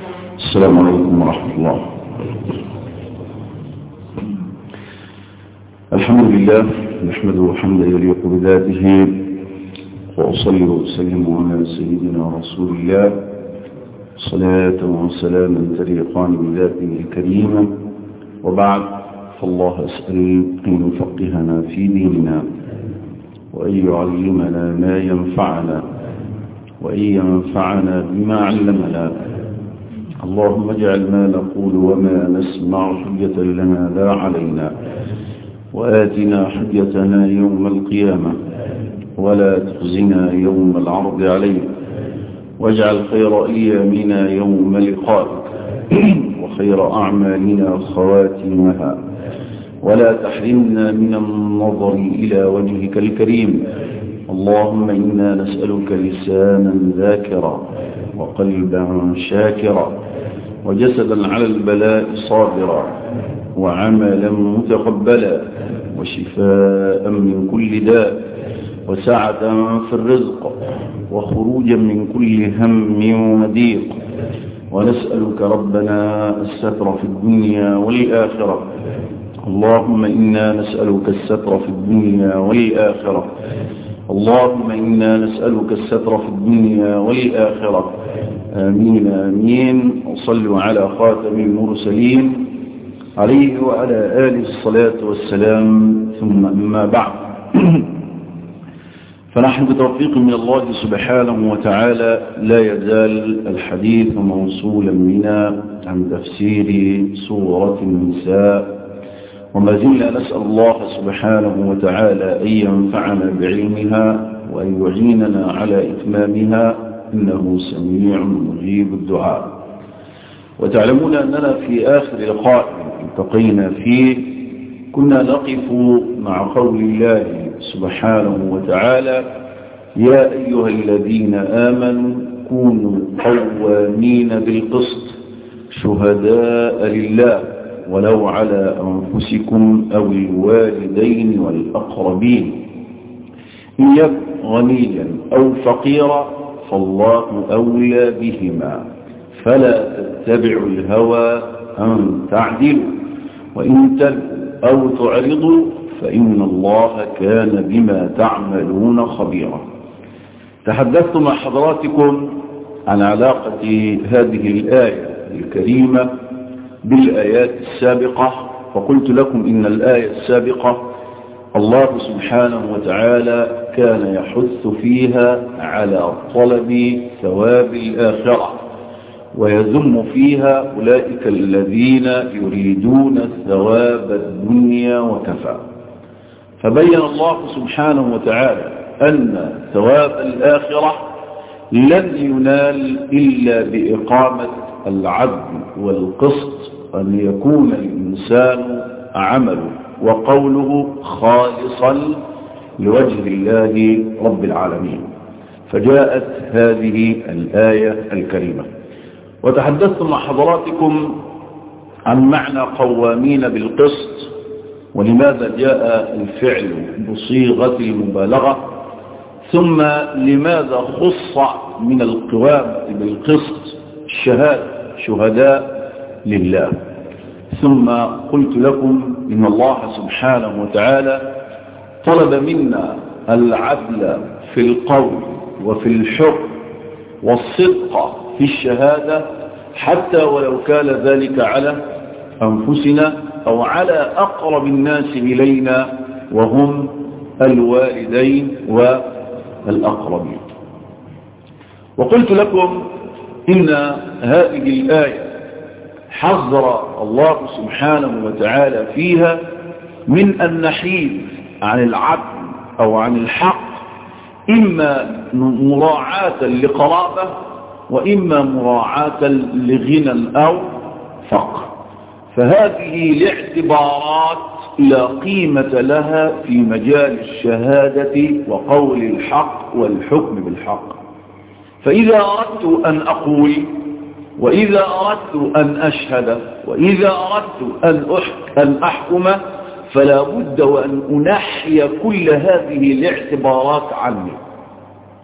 السلام عليكم ورحمة الله الحمد لله نحمده حمدا يليق بذاته وأصلي وأسلم على سيدنا رسول الله صلاة وسلاما تليقان بذاته الكريمة وبعد فالله أسأل أن يفقهنا في ديننا وأن يعلمنا ما ينفعنا وأن ينفعنا بما علمنا اللهم اجعل ما نقول وما نسمع حجة لنا لا علينا وآتنا حجتنا يوم القيامة ولا تخزنا يوم العرض علينا واجعل خير أيامنا يوم لقائك وخير أعمالنا خواتمها ولا تحرمنا من النظر إلى وجهك الكريم اللهم إنا نسألك لسانا ذاكرا وقلبا شاكرا وجسدا على البلاء صابرا وعملا متقبلا وشفاء من كل داء وسعة في الرزق وخروجا من كل هم وضيق ونسألك ربنا الستر في الدنيا والآخرة اللهم إنا نسألك الستر في الدنيا والآخرة اللهم إنا نسألك الستر في الدنيا والآخرة آمين آمين وصلوا على خاتم المرسلين عليه وعلى آله الصلاة والسلام ثم أما بعد فنحن بتوفيق من الله سبحانه وتعالى لا يزال الحديث موصولا بنا عن تفسير سورة النساء وما زلنا نسأل الله سبحانه وتعالى أن ينفعنا بعلمها وأن يعيننا على إتمامها إنه سميع مجيب الدعاء وتعلمون أننا في آخر لقاء التقينا فيه كنا نقف مع قول الله سبحانه وتعالى يا أيها الذين آمنوا كونوا قوامين بالقسط شهداء لله ولو على أنفسكم أو الوالدين والأقربين إن يكن غنيا أو فقيرا فالله أولى بهما فلا تتبعوا الهوى أن تعدلوا وإن تلقوا أو تعرضوا فإن الله كان بما تعملون خبيرا تحدثت مع حضراتكم عن علاقة هذه الآية الكريمة بالآيات السابقة فقلت لكم إن الآية السابقة الله سبحانه وتعالى كان يحث فيها على طلب ثواب الآخرة ويذم فيها أولئك الذين يريدون الثواب الدنيا وكفى فبين الله سبحانه وتعالى أن ثواب الآخرة لن ينال إلا بإقامة العدل والقسط أن يكون الإنسان عمله وقوله خالصا لوجه الله رب العالمين فجاءت هذه الآية الكريمة وتحدثت مع حضراتكم عن معنى قوامين بالقسط ولماذا جاء الفعل بصيغة المبالغة ثم لماذا خص من القوام بالقسط الشهادة شهداء لله ثم قلت لكم إن الله سبحانه وتعالى طلب منا العدل في القول وفي الحكم والصدق في الشهادة حتى ولو كان ذلك على أنفسنا أو على أقرب الناس إلينا وهم الوالدين والأقربين وقلت لكم إن هذه الآية حذر الله سبحانه وتعالى فيها من أن نحيد عن العدل أو عن الحق إما مراعاة لقرابة وإما مراعاة لغنى أو فقر فهذه الاعتبارات لا قيمة لها في مجال الشهادة وقول الحق والحكم بالحق فإذا أردت أن أقول وإذا أردت أن أشهد وإذا أردت أن, أن أحكم فلا بد وأن أنحي كل هذه الاعتبارات عني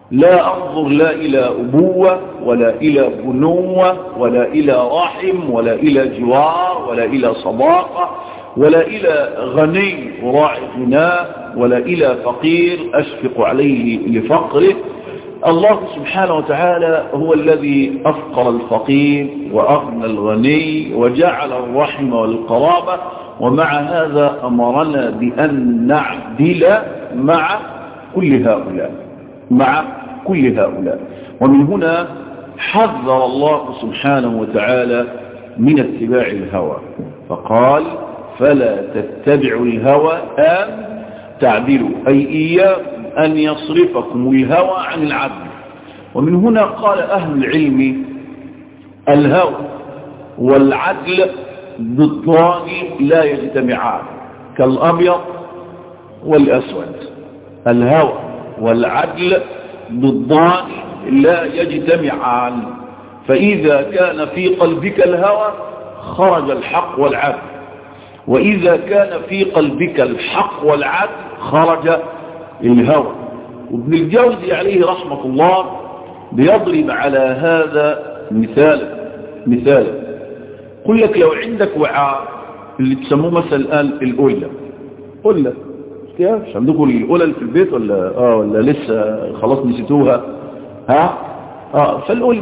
لا أنظر لا إلى أبوة ولا إلى بنوة ولا إلى رحم ولا إلى جوار ولا إلى صداقة ولا إلى غني راعي غناء ولا إلى فقير أشفق عليه لفقره الله سبحانه وتعالى هو الذي أفقر الفقير وأغنى الغني وجعل الرحم والقرابة ومع هذا أمرنا بأن نعدل مع كل هؤلاء مع كل هؤلاء ومن هنا حذر الله سبحانه وتعالى من اتباع الهوى فقال فلا تتبعوا الهوى أن تعدلوا أي إياكم أن يصرفكم الهوى عن العدل ومن هنا قال أهل العلم الهوى والعدل ضدان لا يجتمعان كالأبيض والأسود الهوى والعدل ضدان لا يجتمعان فإذا كان في قلبك الهوى خرج الحق والعدل وإذا كان في قلبك الحق والعدل خرج الهوى وابن الجوزي عليه رحمة الله بيضرب على هذا مثالا مثالا قل لك لو عندك وعاء اللي تسموه مثلا الآن الأولى قلة كيف عندكم الأولى في البيت ولا آه ولا لسه خلاص نسيتوها ها آه فالأولى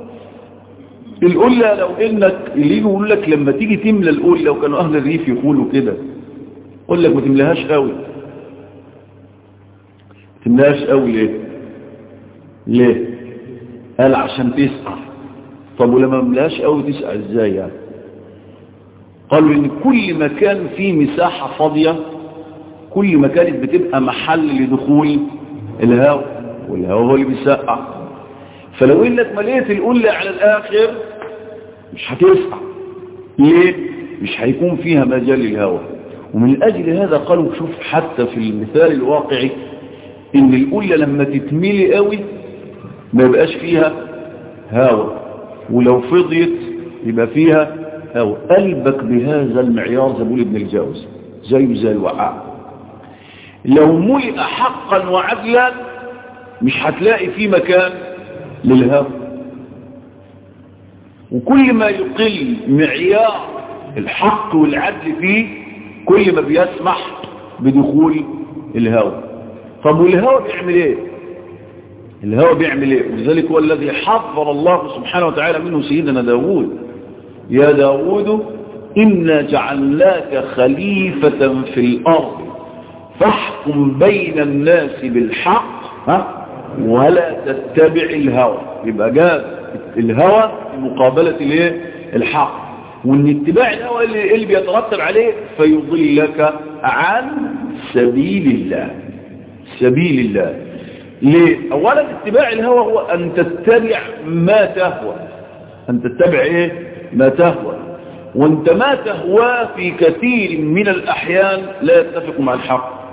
القلة لو انك اللي يقول لك لما تيجي تملى القلة وكانوا اهل الريف يقولوا كده قول لك ما تملاهاش قوي تملاهاش قوي ليه ليه قال عشان تسقع طب ولما ملاهاش قوي تسقع ازاي يعني قالوا ان كل ما كان فيه مساحة فاضية كل ما كانت بتبقى محل لدخول الهواء والهواء هو اللي بيسقع فلو انك مليت القلة على الاخر مش هتسقع ليه مش هيكون فيها مجال للهواء ومن اجل هذا قالوا شوف حتى في المثال الواقعي ان القلة لما تتملي قوي ما يبقاش فيها هواء ولو فضيت يبقى فيها هواء قلبك بهذا المعيار زي بيقول ابن الجوز زيه زي الوعاء لو ملئ حقا وعدلا مش هتلاقي فيه مكان للهوى وكل ما يقل معيار الحق والعدل فيه كل ما بيسمح بدخول الهوى طب والهوى بيعمل ايه الهوى بيعمل ايه ولذلك هو الذي حفر الله سبحانه وتعالى منه سيدنا داود يا داود إنا جعلناك خليفة في الأرض فاحكم بين الناس بالحق ها ولا تتبع الهوى يبقى جاء الهوى مقابلة الايه الحق وان اتباع الهوى اللي, اللي بيترتب عليه فيضلك عن سبيل الله سبيل الله ليه اولا اتباع الهوى هو ان تتبع ما تهوى ان تتبع ايه ما تهوى وانت ما تهوى في كثير من الاحيان لا يتفق مع الحق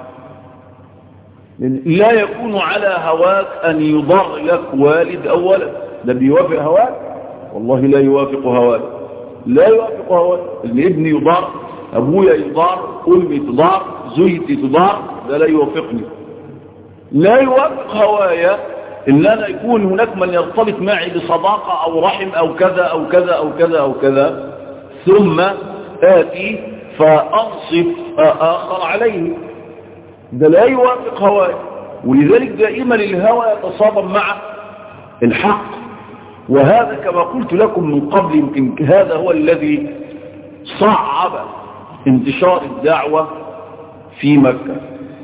لا يكون على هواك أن يضر لك والد أو ولد ده بيوافق هواك والله لا يوافق هواك لا يوافق هواك الابن يضر أبويا يضر أمي تضر زوجتي تضر ده لا يوافقني لا يوافق هوايا إن أنا يكون هناك من يرتبط معي بصداقة أو رحم أو كذا أو كذا أو كذا أو كذا ثم آتي فأنصف آخر عليه ده لا يوافق هواي ولذلك دائما الهوى يتصادم مع الحق وهذا كما قلت لكم من قبل يمكن هذا هو الذي صعب انتشار الدعوة في مكة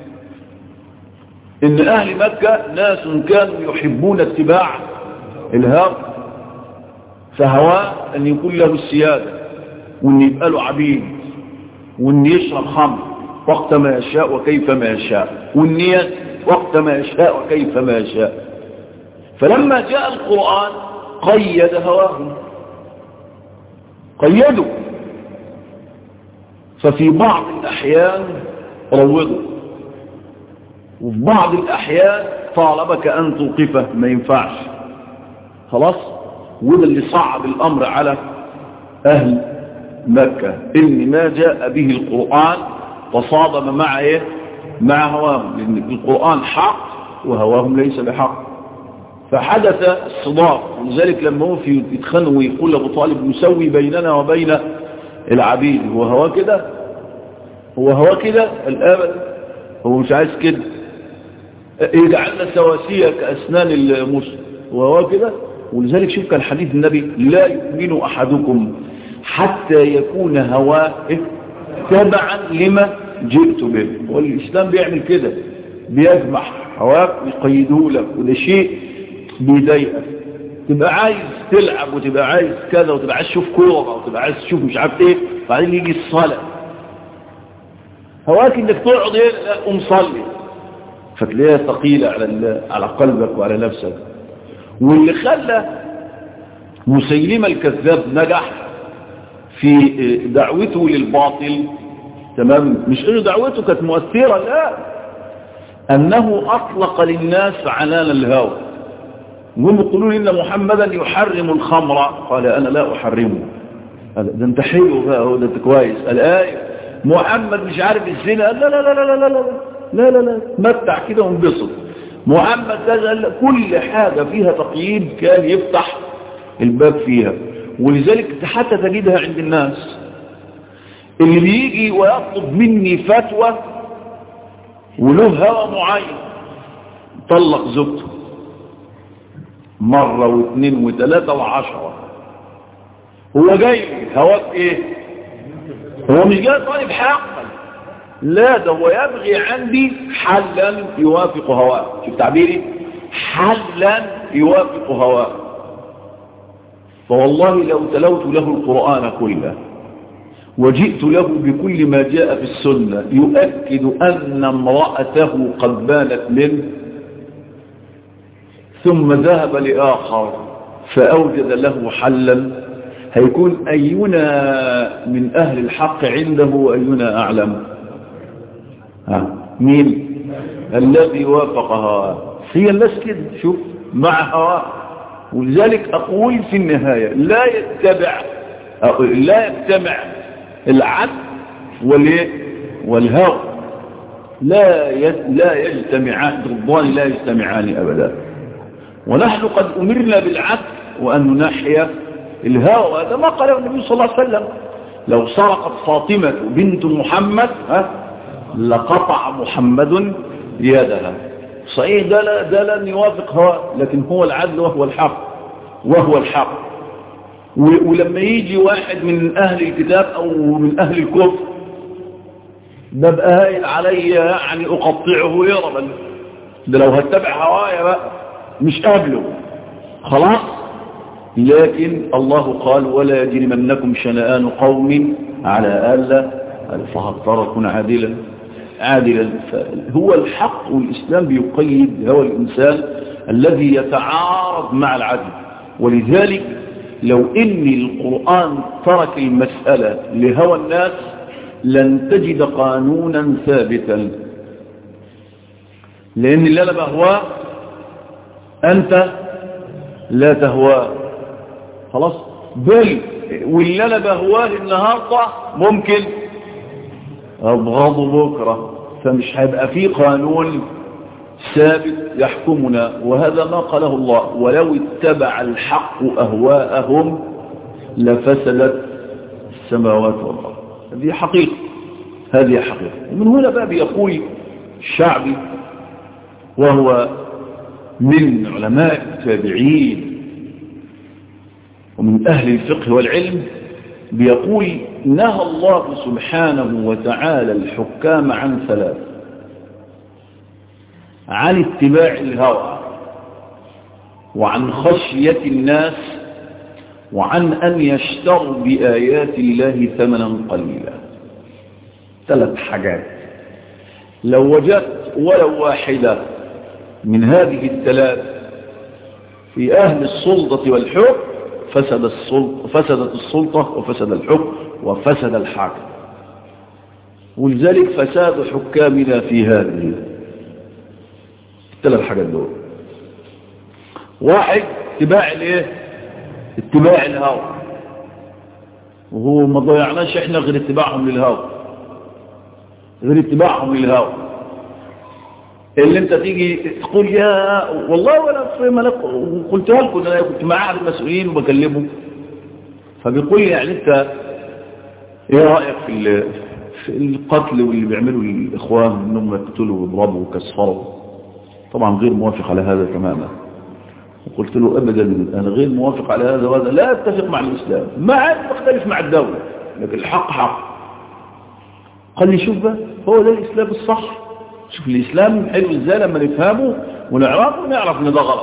ان اهل مكة ناس كانوا يحبون اتباع الهوى فهواه ان يكون له السيادة وان يبقى له عبيد وان يشرب خمر وقت ما يشاء وكيف ما يشاء والنية وقت ما يشاء وكيف ما يشاء فلما جاء القرآن قيد هواهم قيدوا ففي بعض الأحيان روضوا وفي بعض الأحيان طالبك أن توقفه ما ينفعش خلاص وده اللي صعب الأمر على أهل مكة إن ما جاء به القرآن تصادم مع ايه مع هواهم لان القرآن حق وهواهم ليس بحق فحدث الصدام ولذلك لما هو في يتخانق ويقول لابو طالب نسوي بيننا وبين العبيد هو هو كده هو هو كده الابد هو مش عايز كده يجعلنا سواسية كأسنان المسلم وهو كده ولذلك شوف كان حديث النبي لا يؤمن أحدكم حتى يكون هواه تبعا لما جئت به والإسلام بيعمل كده بيجمع هواك ويقيده لك وده شيء بيضايقك تبقى عايز تلعب وتبقى عايز كذا وتبقى عايز تشوف كوره وتبقى عايز تشوف مش عارف ايه بعدين يجي الصلاه هواك انك تقعد ايه لا قوم صلي فتلاقيها ثقيله على على قلبك وعلى نفسك واللي خلى مسيلمة الكذاب نجح في دعوته للباطل تمام مش انه دعوته كانت مؤثرة لا انه اطلق للناس عنان الهوى وهم يقولون ان محمدا يحرم الخمر قال انا لا احرمه ده انت حلو بقى ده انت كويس الايه محمد مش عارف الزنا لا لا لا لا لا لا لا لا لا متع كده وانبسط محمد ده كل حاجة فيها تقييد كان يفتح الباب فيها ولذلك حتى تجدها عند الناس اللي بيجي ويطلب مني فتوى وله هوى معين طلق زوجته مرة واثنين وثلاثة وعشرة هو جاي هواك ايه هو مش جاي طالب حقا لا ده هو يبغي عندي حلا يوافق هواه شوف تعبيري حلا يوافق هواه فوالله لو تلوت له القرآن كله وجئت له بكل ما جاء في السنة يؤكد أن امرأته قد بانت منه ثم ذهب لآخر فأوجد له حلا هيكون أينا من أهل الحق عنده وأينا أعلم ها مين الذي وافق هواه هي الناس كده شوف مع هواه ولذلك أقول في النهاية لا يتبع لا يجتمع العدل والايه والهوى لا لا يجتمعان ضدان لا يجتمعان أبدا ونحن قد أمرنا بالعدل وأن نحيا الهوى هذا ما قاله النبي صلى الله عليه وسلم لو سرقت فاطمة بنت محمد ها لقطع محمد يدها صحيح ده لا ده لن يوافق هوى لكن هو العدل وهو الحق وهو الحق ولما يجي واحد من أهل الكتاب أو من أهل الكفر ببقى هايل علي يعني أقطعه يربا ده لو هتبع هوايا بقى مش قابله خلاص لكن الله قال ولا يجرمنكم شنآن قوم على ألا فهضطركم عادلا عادلا هو الحق والإسلام بيقيد هو الإنسان الذي يتعارض مع العدل ولذلك لو إن القرآن ترك المسألة لهوى الناس لن تجد قانونا ثابتا لأن اللي أنا بهواه أنت لا تهواه خلاص بل واللي أنا بهواه النهاردة ممكن أبغضه بكرة فمش هيبقى فيه قانون ثابت يحكمنا وهذا ما قاله الله ولو اتبع الحق أهواءهم لفسدت السماوات والأرض هذه حقيقة هذه حقيقة ومن هنا بقى بيقول الشعبي وهو من علماء التابعين ومن أهل الفقه والعلم بيقول نهى الله سبحانه وتعالى الحكام عن ثلاث عن اتباع الهوى وعن خشية الناس وعن أن يشتروا بآيات الله ثمنا قليلا ثلاث حاجات لو وجدت ولو واحدة من هذه الثلاث في أهل السلطة والحكم فسد السلطة فسدت السلطة وفسد الحكم وفسد الحاكم ولذلك فساد حكامنا في هذه الثلاث حاجات دول واحد اتباع الايه اتباع الهوى وهو ما ضيعناش احنا غير اتباعهم للهوى غير اتباعهم للهوى اللي انت تيجي تقول يا والله ولا في ملك وقلتها لكم انا كنت مع احد المسؤولين وبكلمه فبيقول لي يعني انت ايه رايك في في القتل واللي بيعملوا الاخوان انهم يقتلوا ويضربوا ويكسروا طبعا غير موافق على هذا تماما وقلت له ابدا انا غير موافق على هذا وهذا لا اتفق مع الاسلام ما عاد بختلف مع الدوله لكن الحق حق قال لي شوف بقى هو ده الاسلام الصح شوف الإسلام حلو ازاي لما نفهمه ونعرفه ونعرف ان ده غلط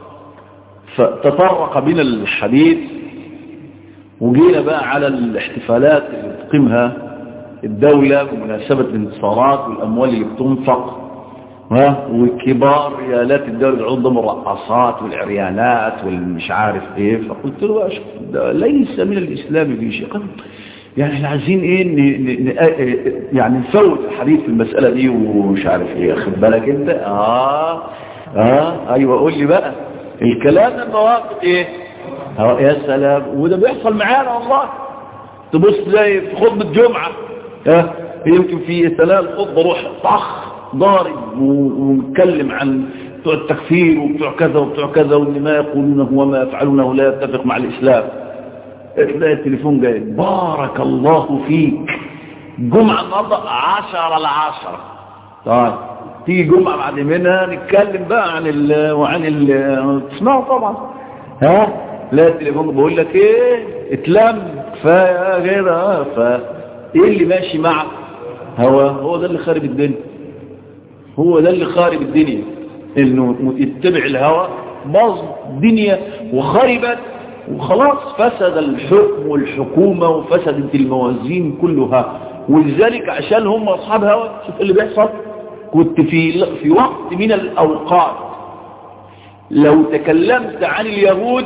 فتطرق بنا الحديث وجينا بقى على الاحتفالات اللي بتقيمها الدولة بمناسبة الانتصارات والأموال اللي بتنفق ها وكبار ريالات الدولة بيقعدوا ضمن الرقصات والعريانات والمش عارف ايه فقلت له ده ليس من الإسلام في شيء يعني احنا عايزين ايه ن... ن... يعني نفوت الحديث في المسألة دي ومش عارف ايه خد بالك انت اه اه ايوه قول لي بقى الكلام ده مواقف ايه اه يا سلام وده بيحصل معانا والله تبص زي في خطبة جمعة اه يمكن في ثلاث الخطبة روح طخ ضارب ونتكلم عن بتوع التكفير وبتوع كذا وبتوع كذا وان ما يقولونه وما يفعلونه لا يتفق مع الاسلام تلاقي التليفون جاي بارك الله فيك جمعة النهاردة عشرة لعشرة طيب تيجي جمعة بعد منها نتكلم بقى عن ال وعن ال تسمعوا طبعا ها لا التليفون بقول لك ايه اتلم كفايه غير اه فا ايه اللي ماشي معك هو هو ده اللي خارب الدنيا هو ده اللي خارب الدنيا انه يتبع الهوى باظ الدنيا وخربت وخلاص فسد الحكم والحكومة وفسدت الموازين كلها ولذلك عشان هم أصحاب هوى شوف اللي بيحصل كنت في في وقت من الأوقات لو تكلمت عن اليهود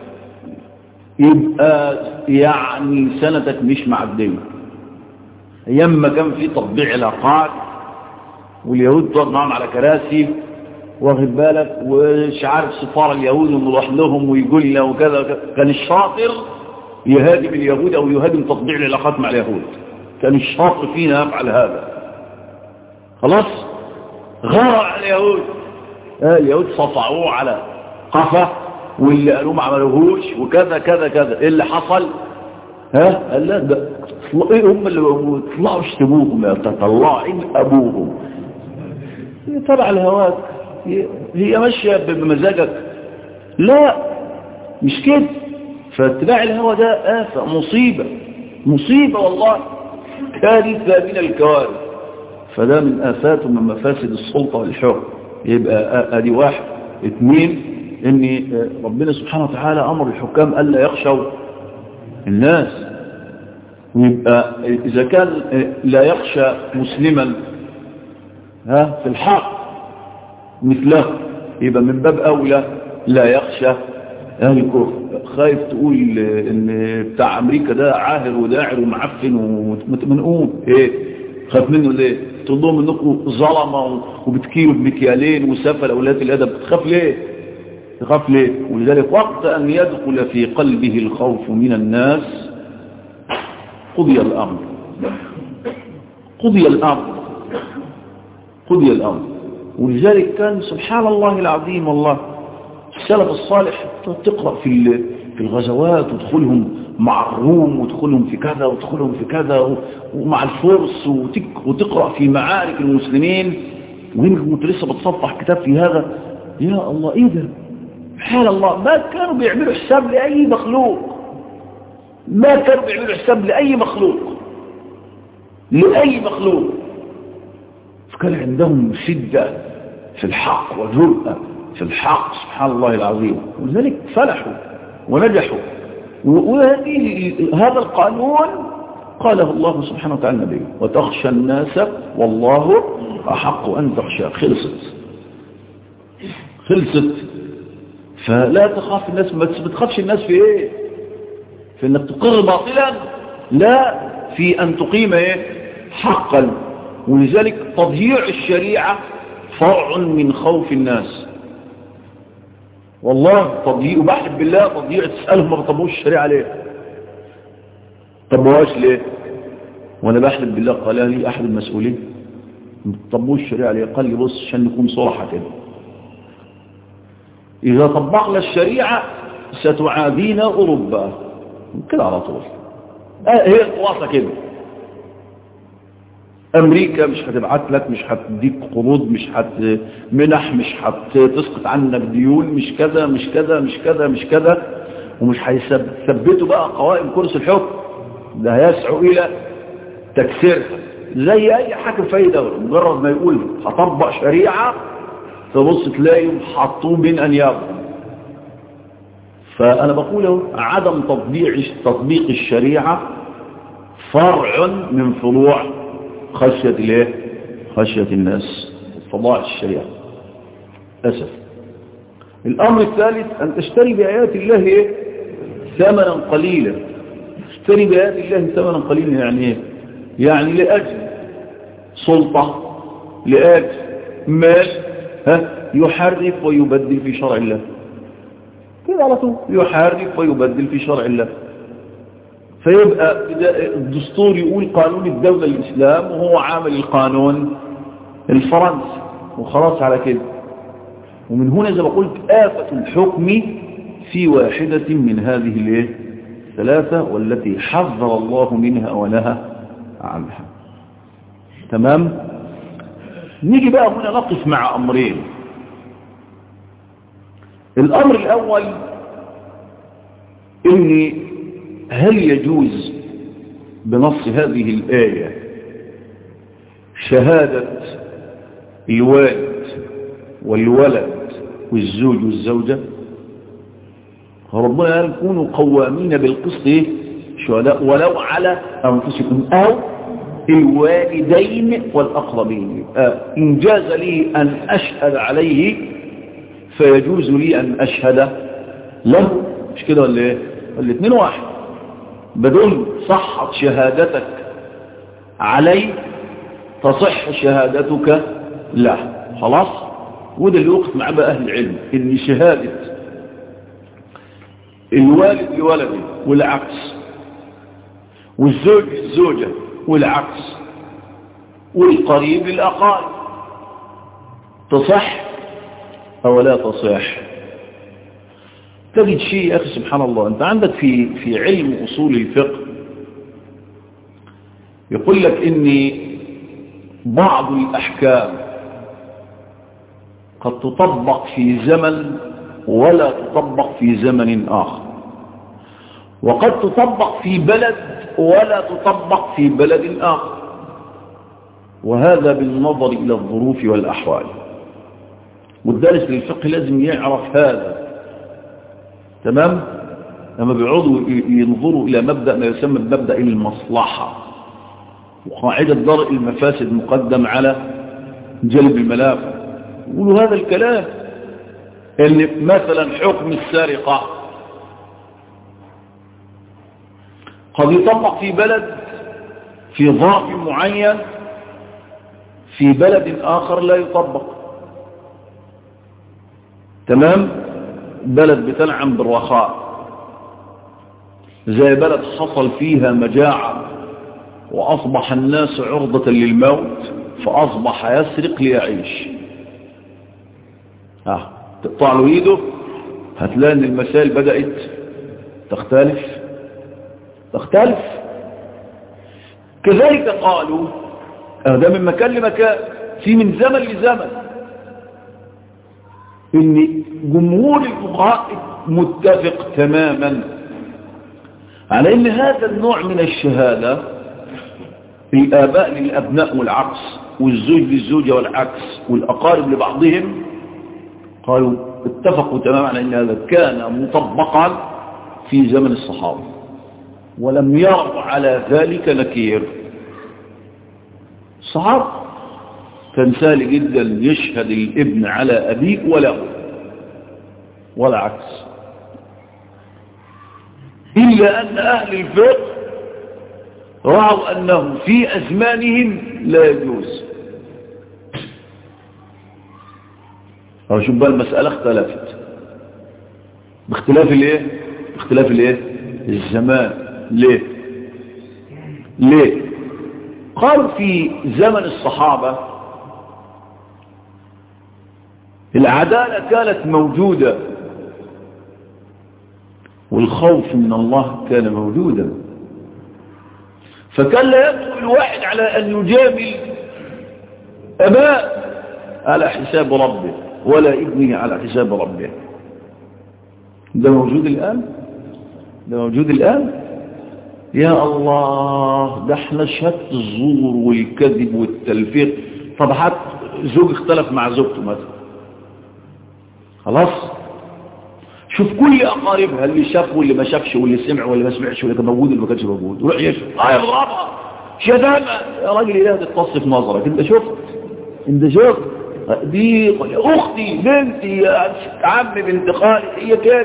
يبقى يعني سنتك مش مع الدين ايام ما كان في تطبيع علاقات واليهود تقعد معاهم على كراسي واخد بالك ومش عارف سفار اليهود ونروح لهم ويقول لنا وكذا كان الشاطر يهاجم اليهود او يهاجم تطبيع العلاقات مع اليهود كان الشاطر فينا يفعل هذا خلاص غار على اليهود آه اليهود صفعوه على قفا واللي قالوا ما عملوهوش وكذا كذا كذا ايه اللي حصل ها قال لا ده ايه هم اللي طلعوا اشتموهم يا تطلعين ابوهم تبع الهواك هي ماشية بمزاجك لا مش كده فاتباع الهوى ده آفة مصيبة مصيبة والله كارثة من الكوارث فده من آفات ومن مفاسد السلطة والحكم يبقى ادي واحد اثنين ان ربنا سبحانه وتعالى امر الحكام الا يخشوا الناس ويبقى اذا كان لا يخشى مسلما ها في الحق مثله يبقى من باب أولى لا يخشى أهل الكفر خايف تقول ان بتاع أمريكا ده عاهر وداعر ومعفن ومنقوم ايه خاف منه ليه تقول لهم انكم ظلمة وبتكيلوا بمكيالين وسفل أولاد الأدب تخاف ليه تخاف ليه ولذلك وقت أن يدخل في قلبه الخوف من الناس قضي الأمر قضي الأمر قضي الأمر ولذلك كان سبحان الله العظيم والله السلف الصالح تقرأ في في الغزوات وتدخلهم مع الروم وتدخلهم في كذا وتدخلهم في كذا ومع الفرس وتقرأ في معارك المسلمين ويمكن كنت لسه بتصفح كتاب في هذا يا الله ايه ده سبحان الله ما كانوا بيعملوا حساب لأي مخلوق ما كانوا بيعملوا حساب لأي مخلوق لأي مخلوق فكان عندهم شدة في الحق وجرأة في الحق سبحان الله العظيم ولذلك فلحوا ونجحوا وهذه هذا القانون قاله الله سبحانه وتعالى النبي وتخشى الناس والله أحق أن تخشى خلصت خلصت فلا تخاف الناس ما تخافش الناس في ايه في انك تقر باطلا لا في ان تقيم ايه حقا ولذلك تضييع الشريعة فرع من خوف الناس والله تضييع وبحب بالله تضييع تسألهم ما بطبقوش الشريعة ليه طبقوهاش ليه وانا بحلف بالله قال لي احد المسؤولين طبقوا الشريعة على الأقل بص عشان نكون صراحة كده إذا طبقنا الشريعة ستعادينا أوروبا كده على طول آه هي الخلاصة كده أمريكا مش هتبعت لك مش هتديك قروض مش هت منح مش هتسقط عنك ديون مش كذا مش كذا مش كذا مش كذا ومش هيثبتوا بقى قوائم كرسي الحكم ده هيسعوا إلى تكسيرها زي أي حاكم في أي دولة مجرد ما يقول هطبق شريعة تبص تلاقيهم حطوه بين أنيابهم فأنا بقول عدم تطبيق تطبيق الشريعة فرع من فروع خشية الايه خشية الناس فضاع الشريعة أسف الأمر الثالث أن تشتري بآيات الله إيه؟ ثمنا قليلا تشتري بآيات الله ثمنا قليلا يعني إيه يعني لأجل سلطة لأجل مال ها يحرف ويبدل في شرع الله كده على طول يحرف ويبدل في شرع الله فيبقى الدستور يقول قانون الدولة الإسلام وهو عامل القانون الفرنسي وخلاص على كده ومن هنا زي ما قلت آفة الحكم في واحدة من هذه الايه الثلاثة والتي حذر الله منها ونهى عنها تمام نيجي بقى هنا نقف مع أمرين الأمر الأول إن هل يجوز بنص هذه الآية شهادة الوالد والولد والزوج والزوجة ربنا قال كونوا قوامين بالقسط شهداء ولو على أنفسكم أو الوالدين والأقربين إن جاز لي أن أشهد عليه فيجوز لي أن أشهد له مش كده ولا ايه الاثنين واحد بدون صحت شهادتك علي تصح شهادتك له خلاص وده اللي وقت مع بقى أهل العلم إن شهادة الوالد لولده والعكس والزوج للزوجة والعكس والقريب للأقارب تصح أو لا تصح تجد شيء يا أخي سبحان الله أنت عندك في في علم أصول الفقه يقول لك إن بعض الأحكام قد تطبق في زمن ولا تطبق في زمن آخر وقد تطبق في بلد ولا تطبق في بلد آخر وهذا بالنظر إلى الظروف والأحوال والدارس للفقه لازم يعرف هذا تمام لما بيعودوا ينظروا إلى مبدأ ما يسمى بمبدأ المصلحة وقاعدة درء المفاسد مقدم على جلب الملافة يقولوا هذا الكلام ان مثلا حكم السرقة قد يطبق في بلد في ظرف معين في بلد آخر لا يطبق تمام بلد بتنعم بالرخاء زي بلد حصل فيها مجاعة وأصبح الناس عرضة للموت فأصبح يسرق ليعيش آه. تقطع له ايده هتلاقي ان المسائل بدأت تختلف تختلف كذلك قالوا ده من مكان لمكان في من زمن لزمن ان جمهور الفقهاء متفق تماما على ان هذا النوع من الشهادة الآباء للأبناء والعكس والزوج للزوجة والعكس والأقارب لبعضهم قالوا اتفقوا تماما على ان هذا كان مطبقا في زمن الصحابة ولم يرد على ذلك نكير الصحابة كان سهل جدا يشهد الابن على أبيه ولا ولا عكس إلا أن أهل الفقه رأوا أنه في أزمانهم لا يجوز أو شوف بقى المسألة اختلفت باختلاف الايه باختلاف الايه الزمان ليه ليه قالوا في زمن الصحابة العدالة كانت موجودة والخوف من الله كان موجودا فكان لا يدخل الواحد على أن يجامل أباء على حساب ربه ولا ابنه على حساب ربه ده موجود الآن ده موجود الآن يا الله ده احنا شهادة الزور والكذب والتلفيق طب حتى زوج اختلف مع زوجته مثلا خلاص شوف كل اقاربها اللي شاف واللي ما شافش واللي سمع واللي ما سمعش واللي كان موجود واللي ما كانش موجود روح يشوف اه يضربها شتامة يا راجل اله تتص في نظرك انت شفت انت شفت دي اختي بنتي يا عم بنت خالي هي كده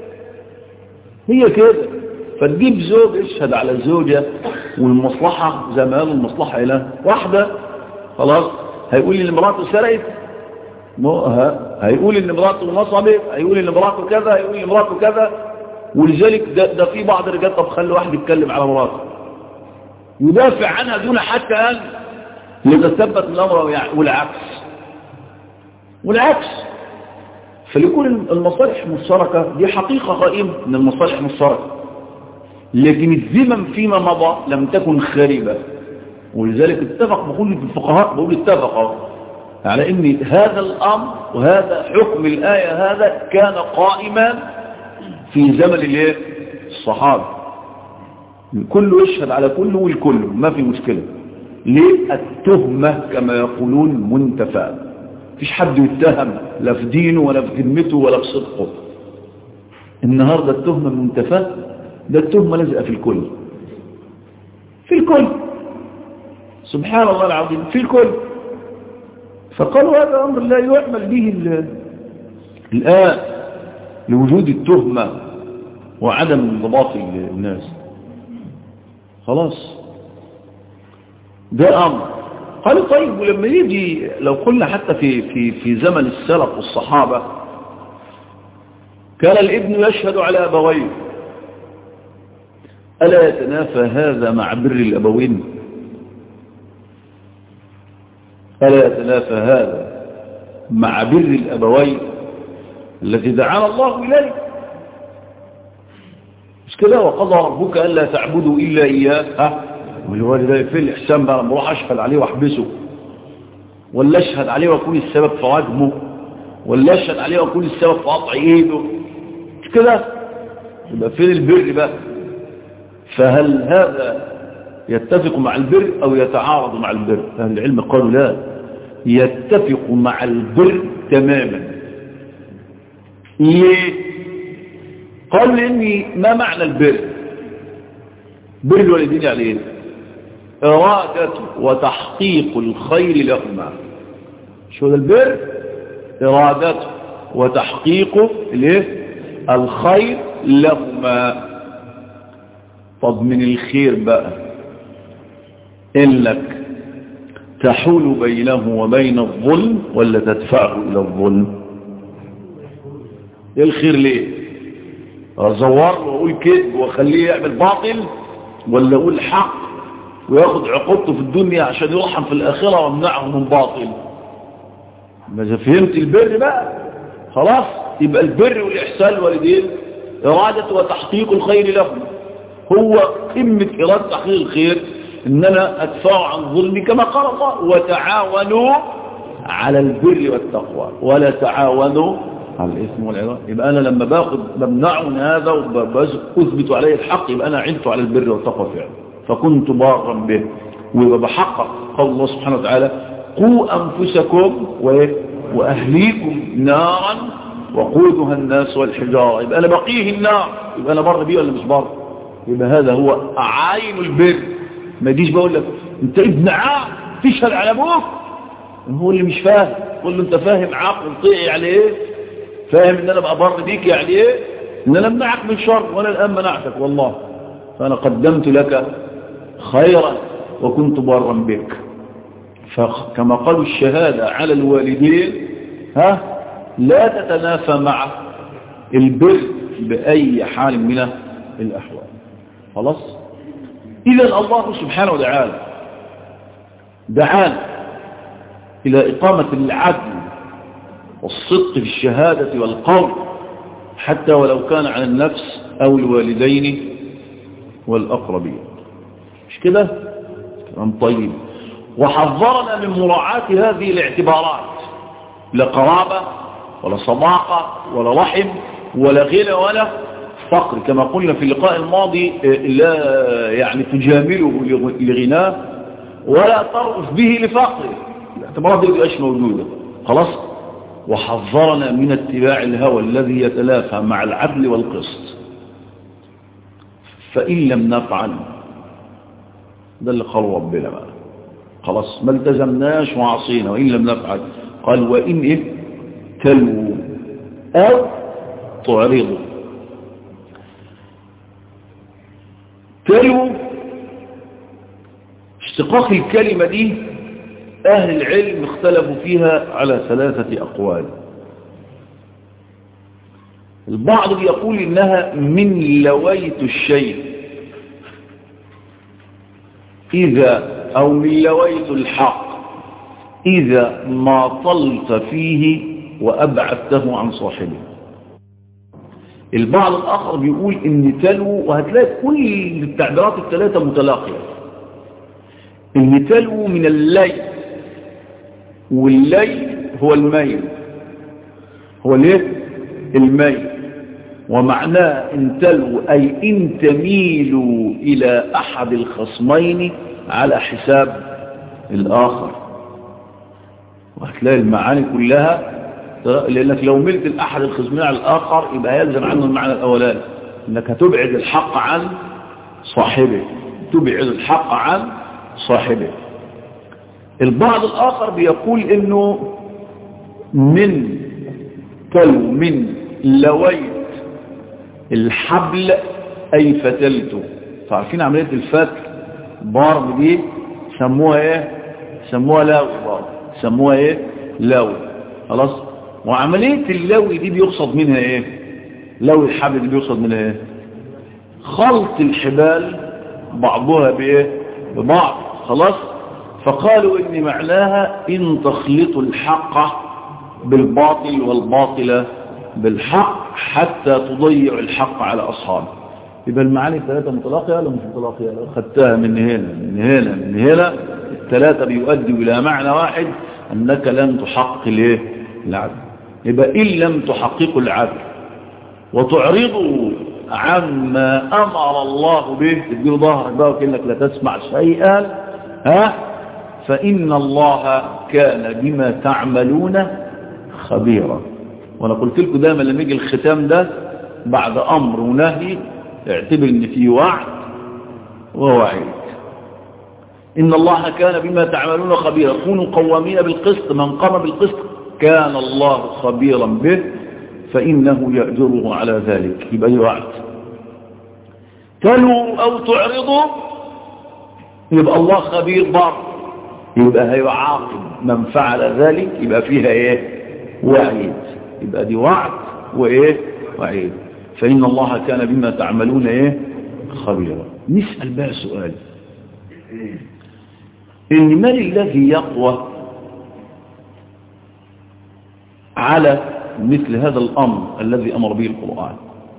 هي كده فتجيب زوج يشهد على الزوجة والمصلحة زي ما قالوا المصلحة إلى واحدة خلاص هيقول لي مراته سرقت هيقول ان مراته نصبت هيقول ان مراته كذا هيقول ان مراته كذا ولذلك ده, ده في بعض الرجال طب خلي واحد يتكلم على مراته يدافع عنها دون حتى ان يتثبت من الامر والعكس والعكس فليكون المصالح مشتركة دي حقيقة قائمة ان المصالح مشتركة لكن الزمن فيما مضى لم تكن خاربة ولذلك اتفق بقول في الفقهاء بقول اتفقوا على ان هذا الامر وهذا حكم الآية هذا كان قائما في زمن الايه الصحابة كله يشهد على كله والكل ما في مشكلة ليه التهمة كما يقولون منتفى فيش حد يتهم لا في دينه ولا في ذمته ولا في صدقه النهاردة التهمة منتفى ده التهمة لازقة في الكل في الكل سبحان الله العظيم في الكل فقالوا هذا أمر لا يعمل به الآن لوجود التهمة وعدم انضباط الناس خلاص ده أمر قالوا طيب ولما يجي لو قلنا حتى في, في, في زمن السلف والصحابة كان الابن يشهد على أبويه ألا يتنافى هذا مع بر الأبوين ألا يتنافى هذا مع بر الأبوين الذي دعانا الله إليه مش كده وقضى ربك ألا تعبدوا إلا إياه ها والوالدين في الإحسان بقى لما اروح أشهد عليه وأحبسه ولا أشهد عليه وأكون السبب في رجمه ولا أشهد عليه وأكون السبب في قطع إيده مش كده يبقى فين البر بقى فهل هذا يتفق مع البر أو يتعارض مع البر أهل العلم قالوا لا يتفق مع البر تماما ليه قالوا لأني ما معنى البر بر الوالدين يعني ايه إرادة وتحقيق الخير لهما شو ده البر إرادة وتحقيق الايه الخير لهما طب من الخير بقى إنك تحول بينه وبين الظلم ولا تدفعه إلى الظلم ايه الخير ليه ازور واقول كذب واخليه يعمل باطل ولا اقول حق وياخد عقوبته في الدنيا عشان يرحم في الآخرة وامنعه من باطل ما فهمت البر بقى خلاص يبقى البر والإحسان الوالدين إرادة وتحقيق الخير لهم هو قمة إرادة تحقيق الخير إن أنا أدفع عن ظلمي كما قال الله وتعاونوا على البر والتقوى ولا تعاونوا على الإثم والعدوان يبقى أنا لما باخد بمنعه من هذا وأثبت عليه الحق يبقى أنا عنت على البر والتقوى فعلا فكنت بارا به ويبقى بحقق قول الله سبحانه وتعالى قوا أنفسكم وأهليكم نارا وقودها الناس والحجارة يبقى أنا بقيه النار يبقى أنا بر بيه ولا مش بر يبقى هذا هو عين البر ما يجيش بقول لك انت ابن عاق تشهد على ابوك هو اللي مش فاهم قول له انت فاهم عاقل طيعي يعني ايه فاهم ان انا بقى بر بيك يعني ايه ان انا امنعك من شر وانا الان منعتك والله فانا قدمت لك خيرا وكنت بارا بك فكما قالوا الشهادة على الوالدين ها لا تتنافى مع البر بأي حال من الأحوال خلاص إذا الله سبحانه وتعالى دعانا إلى إقامة العدل والصدق في الشهادة والقول حتى ولو كان عن النفس أو الوالدين والأقربين مش كده كلام طيب وحذرنا من مراعاة هذه الاعتبارات لا قرابة ولا صداقة ولا رحم ولا غنى ولا فقر كما قلنا في اللقاء الماضي لا يعني تجامله لغناه ولا ترأف به لفقره الاعتبارات دي مش موجودة خلاص وحذرنا من اتباع الهوى الذي يتلافى مع العدل والقسط فإن لم نفعل ده اللي قال ربنا بقى خلاص ما التزمناش وعصينا وإن لم نفعل قال وإن إيه تلو أو تعرضوا تلو اشتقاق الكلمة دي أهل العلم اختلفوا فيها على ثلاثة أقوال البعض يقول إنها من لويت الشيء إذا أو من لويت الحق إذا ما طلت فيه وأبعدته عن صاحبه البعض الآخر بيقول إن تلو وهتلاقي كل التعبيرات الثلاثة متلاقية إن تلو من الليل والليل هو الميل هو ليه الميل ومعناه ان تلو أي إن تميلوا إلى أحد الخصمين على حساب الآخر وهتلاقي المعاني كلها لأنك لو ملت الأحد الخصمين على الآخر يبقى يلزم عنه المعنى الأولاني أنك هتبعد الحق عن صاحبه تبعد الحق عن صاحبه البعض الآخر بيقول إنه من تلو من لويت الحبل أي فتلته فعارفين عملية الفتل ضرب دي سموها ايه سموها لوي ضرب سموها ايه لوي خلاص وعملية اللوي دي بيقصد منها ايه لوي الحبل دي بيقصد منها ايه خلط الحبال بعضها بايه ببعض خلاص فقالوا ان معناها ان تخلطوا الحق بالباطل والباطل بالحق حتى تضيع الحق على أصحابه يبقى المعاني الثلاثة متلاقية ولا مش متلاقية لو خدتها من هنا من هنا من هنا الثلاثة بيؤدي إلى معنى واحد أنك لن تحقق الايه العدل يبقى إن لم تحققوا العدل وتعرضوا عما أمر الله به تدير ظهرك بقى وكأنك لا تسمع شيئا ها فإن الله كان بما تعملون خبيرا وانا قلت لكم دايما لما يجي الختام ده بعد امر ونهي اعتبر ان في وعد ووعيد ان الله كان بما تعملون خبيرا كونوا قوامين بالقسط من قام بالقسط كان الله خبيرا به فانه ياجره على ذلك يبقى وعد تلوا او تعرضوا يبقى الله خبير بر يبقى هيعاقب من فعل ذلك يبقى فيها ايه وعيد يبقى دي وعد وايه وعيد فإن الله كان بما تعملون ايه خبيرا نسأل بقى سؤال ان من الذي يقوى على مثل هذا الأمر الذي أمر به القرآن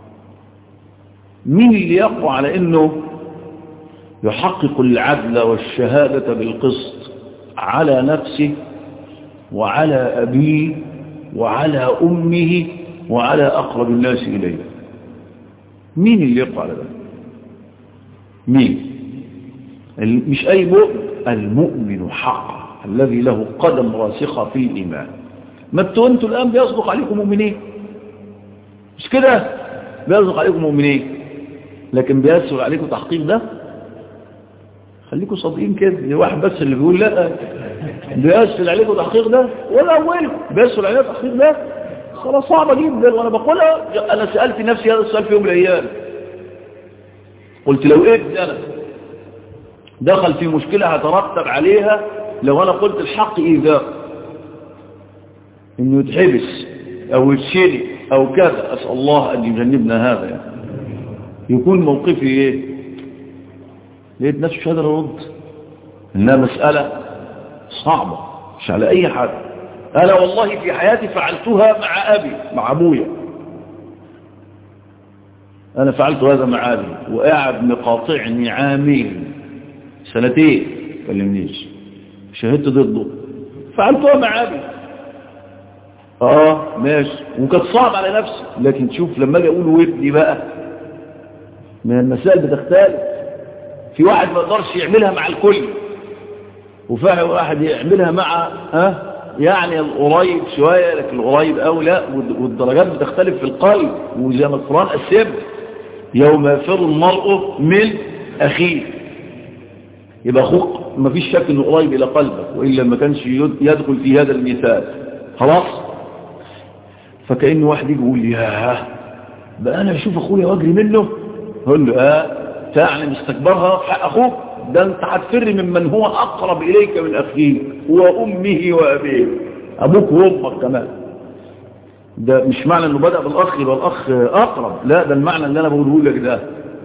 مين اللي يقوى على أنه يحقق العدل والشهادة بالقسط على نفسه وعلى أبيه وعلى أمه وعلى أقرب الناس إليه مين اللي يقوى على ذلك مين مش أي مؤمن المؤمن حقا الذي له قدم راسخة في الإيمان ما انتوا انتوا الآن بيصدق عليكم مؤمنين مش كده بيصدق عليكم مؤمنين لكن بيسهل عليكم تحقيق ده خليكم صادقين كده واحد بس اللي بيقول لا بيسهل عليكم تحقيق ده ولا أولكم بيسهل عليكم تحقيق ده خلاص صعبة جدا وأنا بقولها أنا سألت نفسي هذا السؤال في يوم من الأيام قلت لو إيه أنا دخل في مشكلة هترتب عليها لو أنا قلت الحق إذا إنه يتحبس أو يتشري أو كذا أسأل الله أن يجنبنا هذا يعني. يكون موقفي إيه لقيت ناس مش قادر أرد إنها مسألة صعبة مش على أي حد أنا والله في حياتي فعلتها مع أبي مع أبويا أنا فعلت هذا مع أبي وقاعد مقاطعني عامين سنتين كلمنيش شهدت ضده فعلتها مع أبي اه ماشي وكانت صعب على نفسي لكن شوف لما اجي اقول وابني بقى من المسائل بتختلف في واحد ما يقدرش يعملها مع الكل وفي واحد يعملها مع ها يعني القريب شوية لكن القريب أو لا والدرجات بتختلف في القلب وزي ما القرآن قسم يوم يفر المرء من أخيه يبقى أخوك ما فيش شك أنه قريب إلى قلبك وإلا ما كانش يدخل في هذا المثال خلاص فكأن واحد يجي يقول يا بقى أنا أشوف أخويا وأجري منه هقول له آه تعني مستكبرها في حق أخوك ده أنت هتفر ممن هو أقرب إليك من أخيك وأمه وأبيه أبوك وأمك كمان ده مش معنى أنه بدأ بالأخ يبقى الأخ أقرب لا ده المعنى اللي أنا بقوله لك ده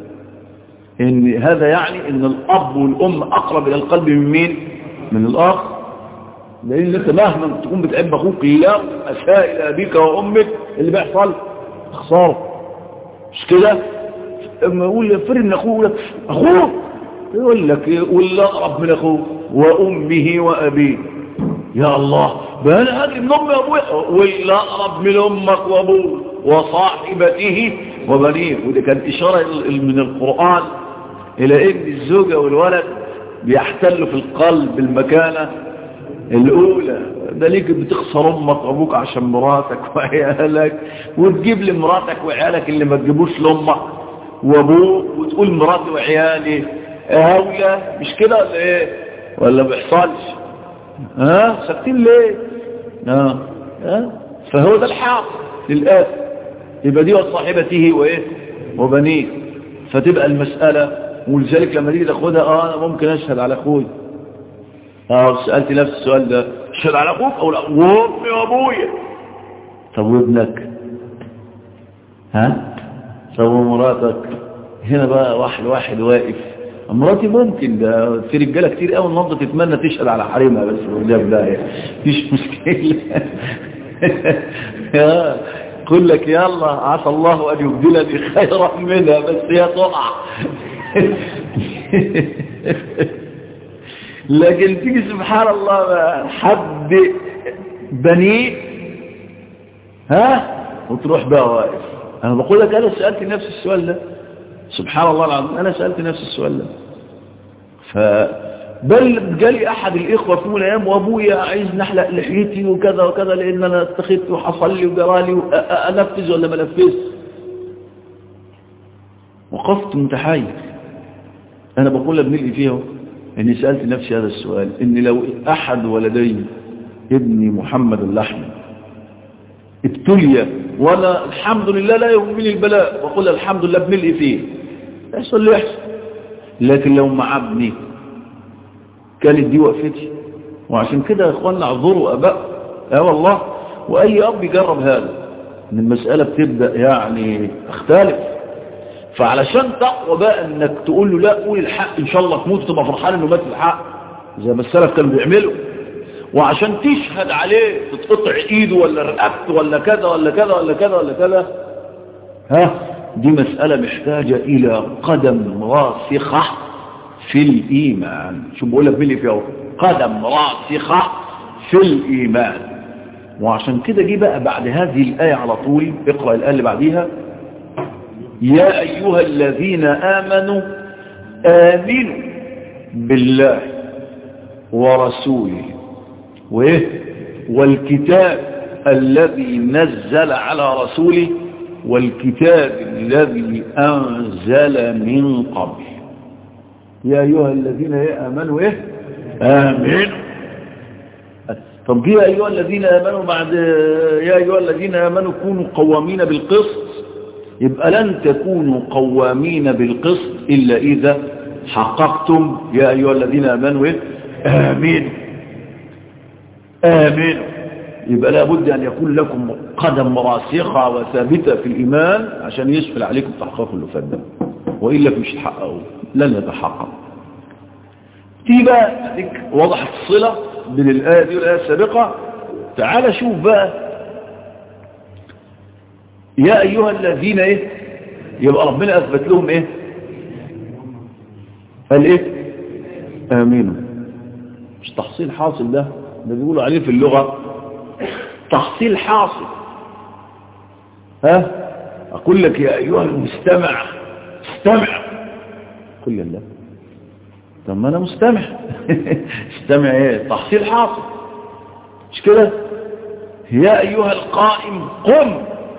إن هذا يعني إن الأب والأم أقرب إلى القلب من مين من الأخ لأن أنت مهما تكون بتحب أخوك لا أساء إلى أبيك وأمك اللي بيحصل خسارة مش كده اما يقول فر من أخوه أخوه يقول لك واللي أقرب من أخوه وأمه وأبيه يا الله بقى أنا هاجي من أمي وأبوي واللي أقرب من أمك وأبوه وصاحبته وبنيه ودي كانت إشارة من القرآن إلى إن الزوجة والولد بيحتلوا في القلب المكانة الأولى ده ليك بتخسر أمك وأبوك عشان مراتك وعيالك وتجيب لمراتك وعيالك اللي ما تجيبوش لأمك وأبوك وتقول مراتي وعيالي هولة مش كده ولا إيه ولا بيحصلش ها ساكتين ليه ها ها فهو ده الحق للآخر يبقى دي وصاحبته وإيه وبنيه فتبقى المسألة ولذلك لما تيجي تاخدها اه انا ممكن اشهد على اخوي اه سألت نفس السؤال ده اشهد على اخوك او لا وامي وابويا طب وابنك ها طب ومراتك هنا بقى واحد واحد واقف مراتي ممكن ده في رجاله كتير قوي النهارده تتمنى تشهد على حريمها بس والجاب ده مفيش مشكله يا قل لك يلا عسى الله ان يبدلني خيرا منها بس هي تقع لكن تيجي سبحان الله بقى حد بنيه ها وتروح بقى واقف انا بقول لك انا سألت نفس السؤال ده سبحان الله العظيم انا سألت نفس السؤال ده ف بل جالي احد الاخوة في يوم من الايام وابويا عايز نحلق لحيتي وكذا وكذا لان انا اتخذت وحصل لي وجرالي انفذ ولا ما انفذ وقفت متحير انا بقول لك بنلقي فيها اني سألت نفسي هذا السؤال ان لو احد ولدي ابني محمد اللحم ابتلي وانا الحمد لله لا يهمني البلاء وقل الحمد لله بنلقي فيه يحصل اللي يحصل لكن لو مع ابني كانت دي وقفتي وعشان كده يا اخوانا اعذروا اباء اه والله واي اب يجرب هذا ان المسألة بتبدأ يعني تختلف فعلشان تقوى بقى انك تقول له لا قول الحق ان شاء الله تموت تبقى فرحان انه مات الحق زي ما السلف كانوا بيعملوا وعشان تشهد عليه تتقطع ايده ولا رقبته ولا كذا ولا كذا ولا كذا ولا كذا ها دي مسألة محتاجة الى قدم راسخة في الايمان شو بقول لك ملي فيه قدم راسخة في الايمان وعشان كده جه بقى بعد هذه الآية على طول اقرأ الآية اللي بعديها يا أيها الذين آمنوا آمنوا بالله ورسوله وإيه والكتاب الذي نزل على رسوله والكتاب الذي أنزل من قبل يا أيها الذين آمنوا إيه آمنوا طب يا أيها الذين آمنوا بعد يا أيها الذين آمنوا كونوا قوامين بالقسط يبقى لن تكونوا قوامين بالقسط إلا إذا حققتم يا أيها الذين آمنوا إيه؟ آمين آمين يبقى لابد أن يكون لكم قدم راسخة وثابتة في الإيمان عشان يسفل عليكم تحقق اللي فات ده وإلا مش تحققوا لن يتحقق تيجي بقى وضحت الصلة بين الآية دي والآية السابقة تعال شوف بقى يا أيها الذين إيه يبقى ربنا أثبت لهم إيه قال إيه آمينوا مش تحصيل حاصل ده ده بيقولوا عليه في اللغة تحصيل حاصل ها أقول لك يا أيها المستمع استمع قل الله طب ما أنا مستمع استمع إيه تحصيل حاصل مش كده يا أيها القائم قم